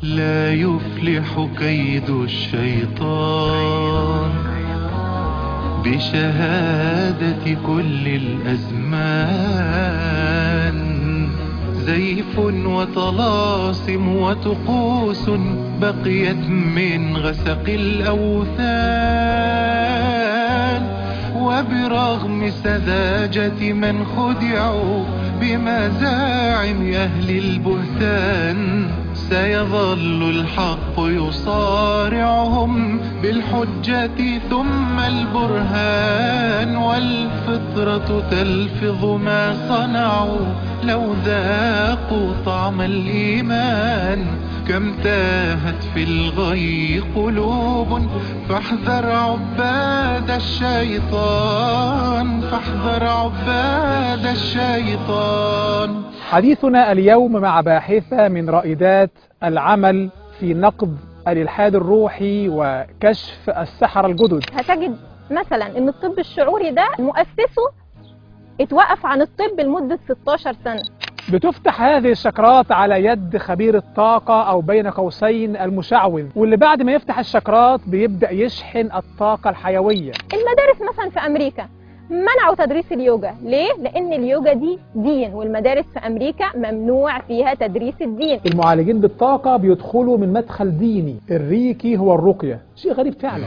لا يفلح كيد الشيطان بشهادة كل الأزمان زيف وطلاسم وطقوس بقيت من غسق الأوثان وبرغم سذاجة من خدعوا بمزاعم أهل البهتان سيظل الحق يصارعهم بالحجة ثم البرهان والفطرة تلفظ ما صنعوا لو ذاقوا طعم الإيمان كم تاهت في الغي قلوب فاحذر عباد الشيطان فاحذر عباد الشيطان حديثنا اليوم مع باحثة من رائدات العمل في نقد الإلحاد الروحي وكشف السحرة الجدد هتجد مثلا ان الطب الشعوري ده مؤسسه اتوقف عن الطب لمدة 16 سنة بتفتح هذه الشكرات على يد خبير الطاقة أو بين قوسين المشعوذ واللي بعد ما يفتح الشكرات بيبدأ يشحن الطاقة الحيوية المدارس مثلا في امريكا منعوا تدريس اليوجا ليه؟ لان اليوجا دي دين والمدارس في امريكا ممنوع فيها تدريس الدين المعالجين بالطاقة بيدخلوا من مدخل ديني الريكي هو الرقية شيء غريب فعلا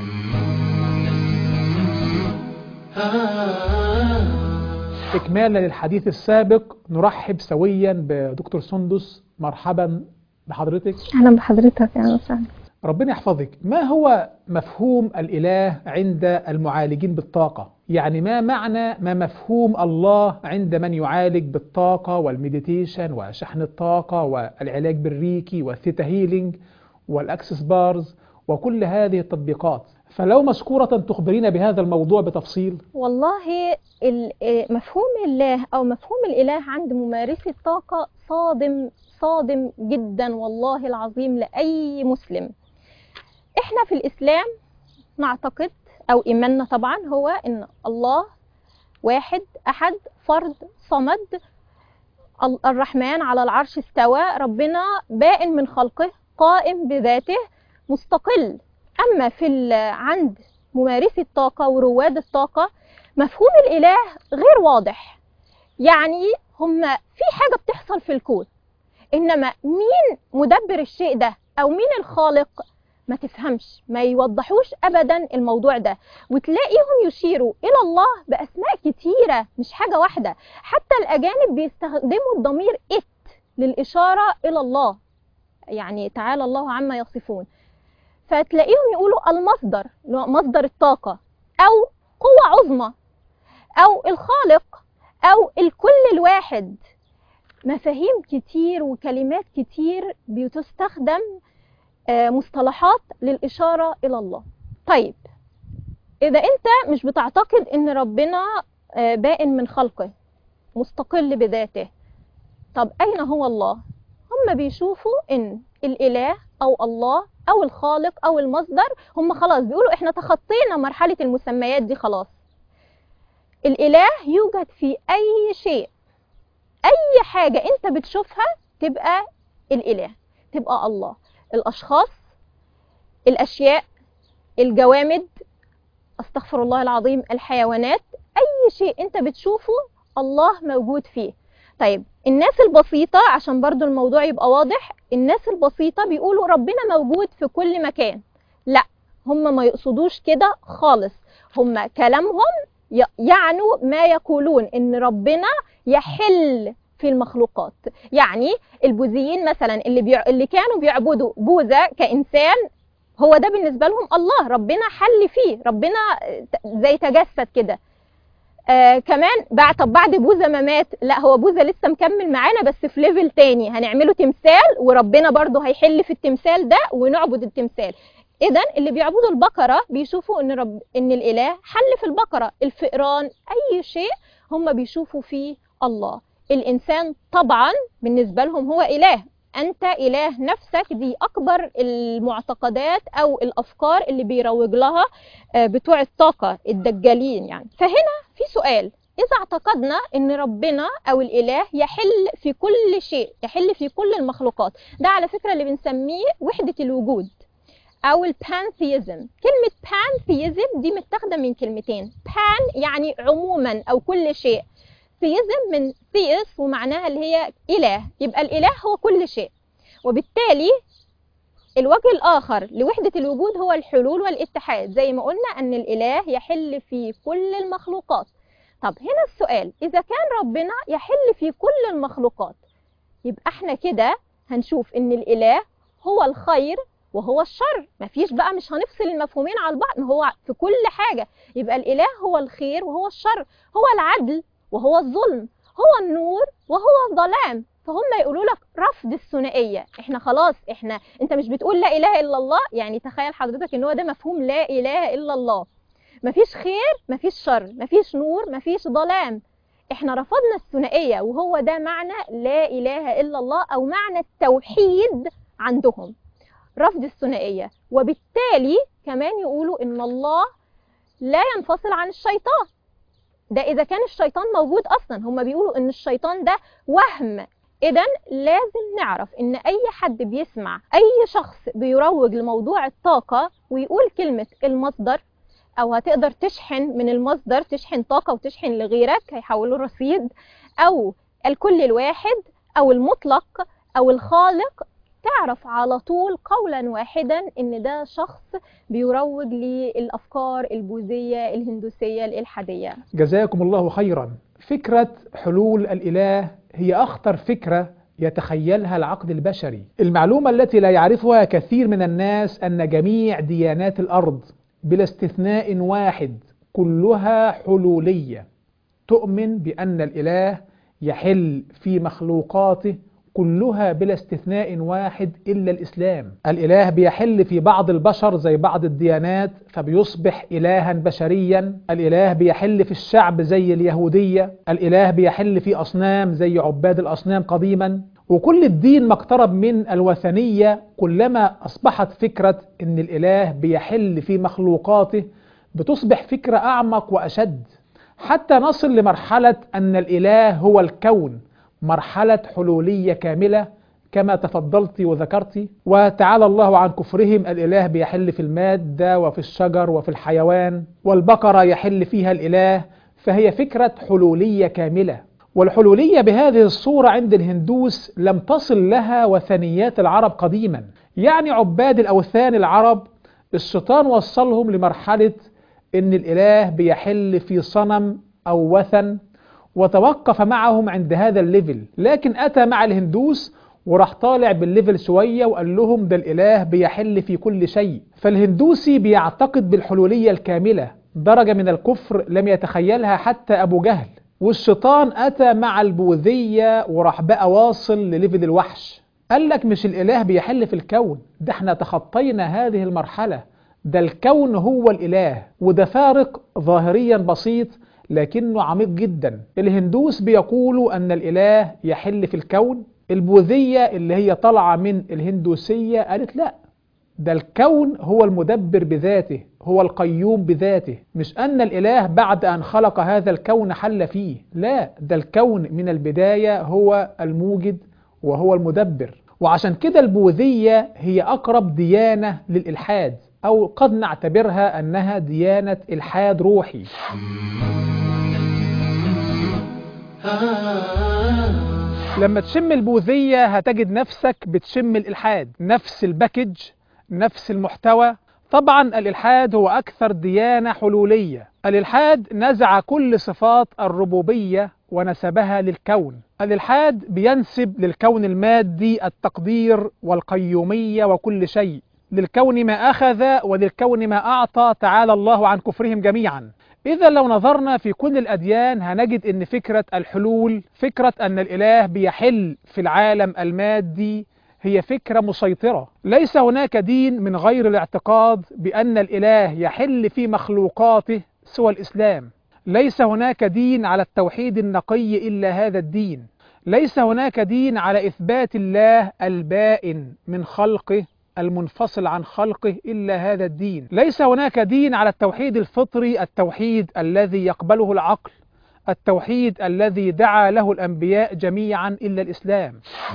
إكمالا للحديث السابق نرحب سويا بدكتور سندس مرحبا بحضرتك اهلا بحضرتك يا وسهلا ربنا يحفظك ما هو مفهوم الإله عند المعالجين بالطاقة يعني ما معنى ما مفهوم الله عند من يعالج بالطاقة والمديتيشن وشحن الطاقة والعلاج بالريكي والثيتا هيلينج والأكسس بارز وكل هذه التطبيقات فلو مشكورة تخبرينا بهذا الموضوع بتفصيل والله ال- آه، مفهوم الله او مفهوم الاله عند ممارسي الطاقه صادم صادم جدا والله العظيم لاي مسلم احنا في الاسلام نعتقد او ايماننا طبعا هو ان الله واحد احد فرد صمد ال- الرحمن على العرش استوى ربنا بائن من خلقه قائم بذاته مستقل اما في ال- عند ممارسي الطاقه ورواد الطاقه مفهوم الاله غير واضح يعني هم في حاجه بتحصل في الكون انما مين مدبر الشيء ده او مين الخالق ما تفهمش ما يوضحوش ابدا الموضوع ده وتلاقيهم يشيروا الى الله باسماء كتيره مش حاجه واحده حتى الاجانب بيستخدموا الضمير ات للاشاره الى الله يعني تعالى الله عما يصفون فتلاقيهم يقولوا المصدر اللي هو مصدر الطاقه او قوه عظمى او الخالق او الكل الواحد مفاهيم كتير وكلمات كتير بتستخدم آه، مصطلحات للإشارة إلى الله طيب إذا أنت مش بتعتقد إن ربنا آه، بائن من خلقه مستقل بذاته طب أين هو الله؟ هم بيشوفوا إن الإله أو الله أو الخالق أو المصدر هم خلاص بيقولوا إحنا تخطينا مرحلة المسميات دي خلاص الإله يوجد في أي شيء أي حاجة أنت بتشوفها تبقى الإله تبقى الله الأشخاص الأشياء الجوامد أستغفر الله العظيم الحيوانات أي شيء أنت بتشوفه الله موجود فيه طيب الناس البسيطة عشان برضو الموضوع يبقى واضح الناس البسيطة بيقولوا ربنا موجود في كل مكان لا هم ما يقصدوش كده خالص هم كلامهم ي- يعنوا ما يقولون ان ربنا يحل في المخلوقات يعني البوذيين مثلا اللي بيع... اللي كانوا بيعبدوا بوذا كانسان هو ده بالنسبه لهم الله ربنا حل فيه ربنا ت- زي تجسد كده آه كمان بعد طب بعد بوذا ما مات لا هو بوذا لسه مكمل معانا بس في ليفل تاني هنعمله تمثال وربنا برضه هيحل في التمثال ده ونعبد التمثال اذا اللي بيعبدوا البقره بيشوفوا ان رب ان الاله حل في البقره الفئران اي شيء هم بيشوفوا فيه الله الانسان طبعا بالنسبه لهم هو اله انت اله نفسك دي اكبر المعتقدات او الافكار اللي بيروج لها آه، بتوع الطاقه الدجالين يعني فهنا في سؤال إذا اعتقدنا إن ربنا أو الإله يحل في كل شيء يحل في كل المخلوقات ده على فكرة اللي بنسميه وحدة الوجود أو البانثيزم كلمة بانثيزم دي متاخدة من كلمتين بان يعني عموما أو كل شيء ثيزم من ثيس ومعناها اللي هي إله يبقى الإله هو كل شيء وبالتالي الوجه الآخر لوحدة الوجود هو الحلول والاتحاد زي ما قلنا أن الإله يحل في كل المخلوقات طب هنا السؤال إذا كان ربنا يحل في كل المخلوقات يبقى احنا كده هنشوف أن الإله هو الخير وهو الشر مفيش بقى مش هنفصل المفهومين على بعض ما هو في كل حاجة يبقى الإله هو الخير وهو الشر هو العدل وهو الظلم هو النور وهو الظلام فهم يقولوا لك رفض الثنائيه احنا خلاص احنا انت مش بتقول لا اله الا الله يعني تخيل حضرتك ان هو ده مفهوم لا اله الا الله مفيش خير مفيش شر مفيش نور مفيش ظلام احنا رفضنا الثنائيه وهو ده معنى لا اله الا الله او معنى التوحيد عندهم رفض الثنائيه وبالتالي كمان يقولوا ان الله لا ينفصل عن الشيطان ده اذا كان الشيطان موجود اصلا هم بيقولوا ان الشيطان ده وهم اذا لازم نعرف ان اي حد بيسمع اي شخص بيروج لموضوع الطاقه ويقول كلمه المصدر او هتقدر تشحن من المصدر تشحن طاقه وتشحن لغيرك هيحولوا رصيد او الكل الواحد او المطلق او الخالق تعرف على طول قولا واحدا ان ده شخص بيروج للافكار البوذيه الهندوسيه الالحاديه جزاكم الله خيرا فكرة حلول الإله هي أخطر فكرة يتخيلها العقل البشري المعلومة التي لا يعرفها كثير من الناس أن جميع ديانات الأرض بلا استثناء واحد كلها حلولية تؤمن بأن الإله يحل في مخلوقاته كلها بلا استثناء واحد إلا الإسلام الإله بيحل في بعض البشر زي بعض الديانات فبيصبح إلها بشريا الإله بيحل في الشعب زي اليهودية الإله بيحل في أصنام زي عباد الأصنام قديما وكل الدين ما اقترب من الوثنية كلما أصبحت فكرة أن الإله بيحل في مخلوقاته بتصبح فكرة أعمق وأشد حتى نصل لمرحلة أن الإله هو الكون مرحلة حلولية كاملة كما تفضلت وذكرت وتعالى الله عن كفرهم الإله بيحل في المادة وفي الشجر وفي الحيوان والبقرة يحل فيها الإله فهي فكرة حلولية كاملة والحلولية بهذه الصورة عند الهندوس لم تصل لها وثنيات العرب قديما يعني عباد الأوثان العرب الشيطان وصلهم لمرحلة ان الإله بيحل في صنم أو وثن وتوقف معهم عند هذا الليفل لكن أتى مع الهندوس وراح طالع بالليفل شوية وقال لهم ده الإله بيحل في كل شيء فالهندوسي بيعتقد بالحلولية الكاملة درجة من الكفر لم يتخيلها حتى أبو جهل والشيطان أتى مع البوذية وراح بقى واصل لليفل الوحش قال لك مش الإله بيحل في الكون ده احنا تخطينا هذه المرحلة ده الكون هو الإله وده فارق ظاهريا بسيط لكنه عميق جدا الهندوس بيقولوا أن الإله يحل في الكون البوذية اللي هي طالعة من الهندوسية قالت لا ده الكون هو المدبر بذاته هو القيوم بذاته مش أن الإله بعد أن خلق هذا الكون حل فيه لا ده الكون من البداية هو الموجد وهو المدبر وعشان كده البوذية هي أقرب ديانة للإلحاد أو قد نعتبرها أنها ديانة إلحاد روحي لما تشم البوذية هتجد نفسك بتشم الإلحاد نفس الباكج نفس المحتوى طبعا الإلحاد هو أكثر ديانة حلولية الإلحاد نزع كل صفات الربوبية ونسبها للكون الإلحاد بينسب للكون المادي التقدير والقيومية وكل شيء للكون ما أخذ وللكون ما أعطى تعالى الله عن كفرهم جميعا إذا لو نظرنا في كل الأديان هنجد أن فكرة الحلول فكرة أن الإله بيحل في العالم المادي هي فكرة مسيطرة ليس هناك دين من غير الاعتقاد بأن الإله يحل في مخلوقاته سوى الإسلام ليس هناك دين على التوحيد النقي إلا هذا الدين ليس هناك دين على إثبات الله البائن من خلقه المنفصل عن خلقه إلا هذا الدين ليس هناك دين على التوحيد الفطري التوحيد الذي يقبله العقل التوحيد الذي دعا له الأنبياء جميعا إلا الإسلام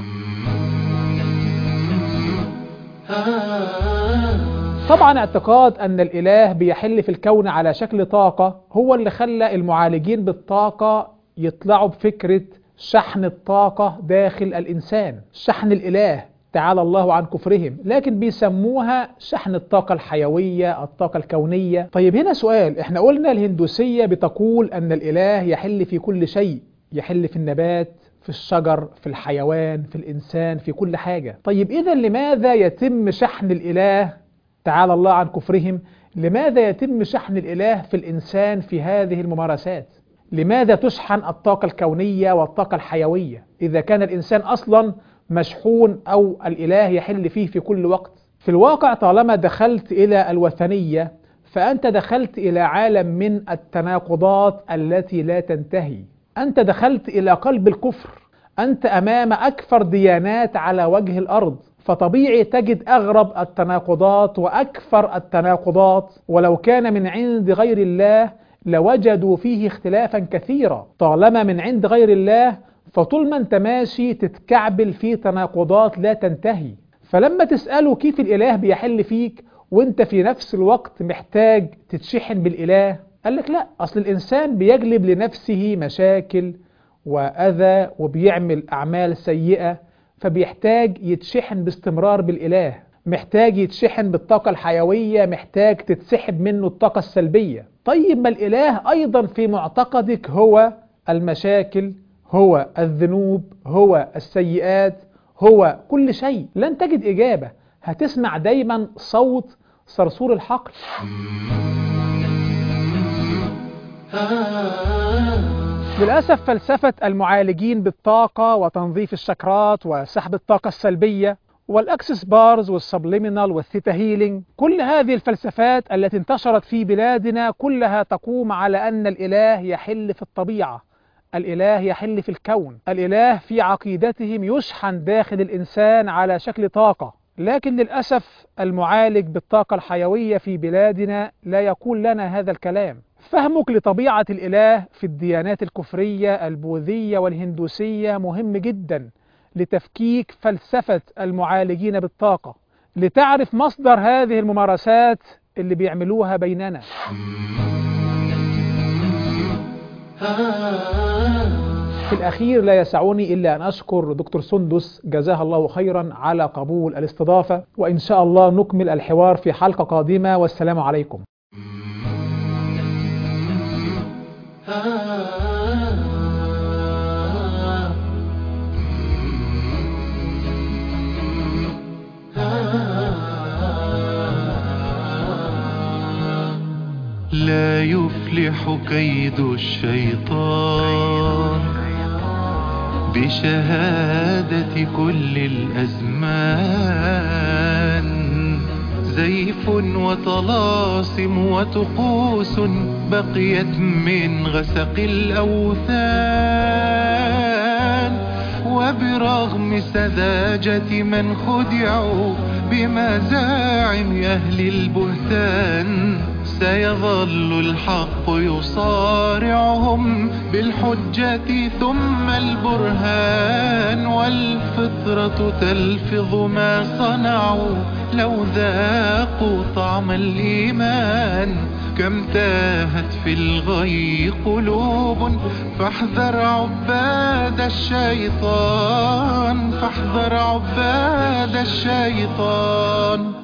طبعا اعتقاد أن الإله بيحل في الكون على شكل طاقة هو اللي خلى المعالجين بالطاقة يطلعوا بفكرة شحن الطاقة داخل الإنسان شحن الإله تعالى الله عن كفرهم لكن بيسموها شحن الطاقة الحيوية الطاقة الكونية طيب هنا سؤال احنا قلنا الهندوسية بتقول أن الإله يحل في كل شيء يحل في النبات في الشجر في الحيوان في الإنسان في كل حاجة طيب إذا لماذا يتم شحن الإله تعالى الله عن كفرهم لماذا يتم شحن الإله في الإنسان في هذه الممارسات لماذا تشحن الطاقة الكونية والطاقة الحيوية إذا كان الإنسان أصلا مشحون أو الإله يحل فيه في كل وقت في الواقع طالما دخلت إلى الوثنية فأنت دخلت إلى عالم من التناقضات التي لا تنتهي أنت دخلت إلى قلب الكفر أنت أمام أكثر ديانات على وجه الأرض فطبيعي تجد أغرب التناقضات وأكثر التناقضات ولو كان من عند غير الله لوجدوا فيه اختلافا كثيرا طالما من عند غير الله فطول ما انت ماشي تتكعبل في تناقضات لا تنتهي فلما تسأله كيف الإله بيحل فيك وانت في نفس الوقت محتاج تتشحن بالإله قال لك لا أصل الإنسان بيجلب لنفسه مشاكل وأذى وبيعمل أعمال سيئة فبيحتاج يتشحن باستمرار بالإله محتاج يتشحن بالطاقة الحيوية محتاج تتسحب منه الطاقة السلبية طيب ما الإله أيضا في معتقدك هو المشاكل هو الذنوب هو السيئات هو كل شيء لن تجد إجابة هتسمع دايما صوت صرصور الحقل للأسف فلسفة المعالجين بالطاقة وتنظيف الشكرات وسحب الطاقة السلبية والأكسس بارز والسبليمينال والثيتا هيلينج كل هذه الفلسفات التي انتشرت في بلادنا كلها تقوم على أن الإله يحل في الطبيعة الإله يحل في الكون الإله في عقيدتهم يشحن داخل الإنسان على شكل طاقة لكن للأسف المعالج بالطاقة الحيوية في بلادنا لا يقول لنا هذا الكلام فهمك لطبيعة الإله في الديانات الكفرية البوذية والهندوسية مهم جدا لتفكيك فلسفة المعالجين بالطاقة لتعرف مصدر هذه الممارسات اللي بيعملوها بيننا في الأخير لا يسعني إلا أن أشكر دكتور سندس جزاها الله خيرا على قبول الاستضافة وإن شاء الله نكمل الحوار في حلقة قادمة والسلام عليكم لا يفلح كيد الشيطان بشهادة كل الأزمان زيف وطلاسم وطقوس بقيت من غسق الأوثان وبرغم سذاجة من خدعوا بمزاعم أهل البهتان سيظل الحق يصارعهم بالحجة ثم البرهان والفطرة تلفظ ما صنعوا لو ذاقوا طعم الإيمان كم تاهت في الغي قلوب فاحذر عباد الشيطان فاحذر عباد الشيطان